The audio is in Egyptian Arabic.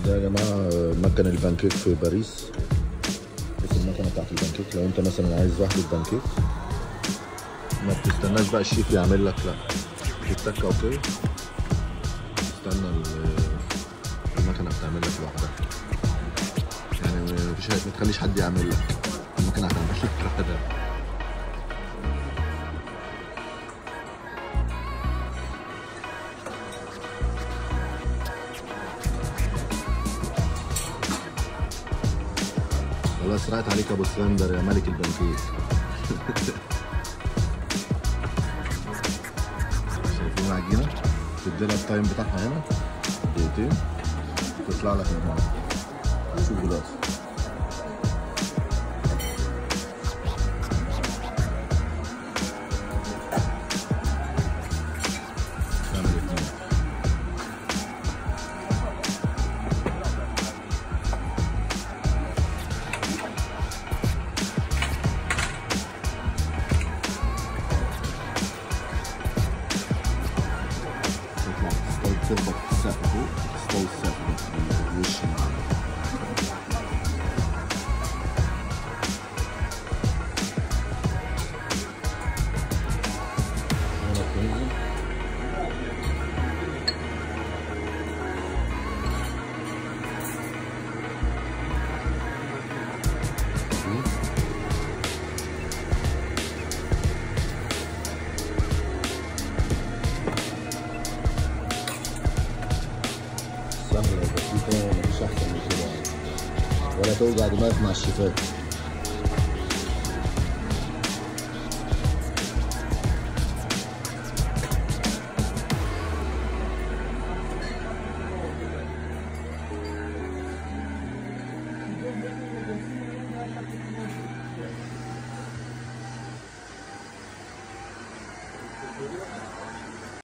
ده يا جماعه مكن البانكيك في باريس بس المكنه بتاعت البانكيك لو انت مثلا عايز واحده بانكيك ما بتستناش بقى الشيف يعمل لك لا تتك اوكي تستنى ال- المكنه بتعمل لك لوحدها يعني مفيش ما تخليش حد يعمل لك المكنه هتعمل لك لوحدها خلاص راحت عليك يا ابو سلندر يا ملك البنكيك شايفين العجينه تدي لها التايم بتاعها هنا دقيقتين تطلع لك من هنا شوف دلوقتي تعمل اتنين تطلع تستوي تخبط في السقف فوق تستوي السقف بالوش معاك سهلة وبسيطة ومفيش أحسن من كده يعني. ولا توجع دماغك مع الشيفات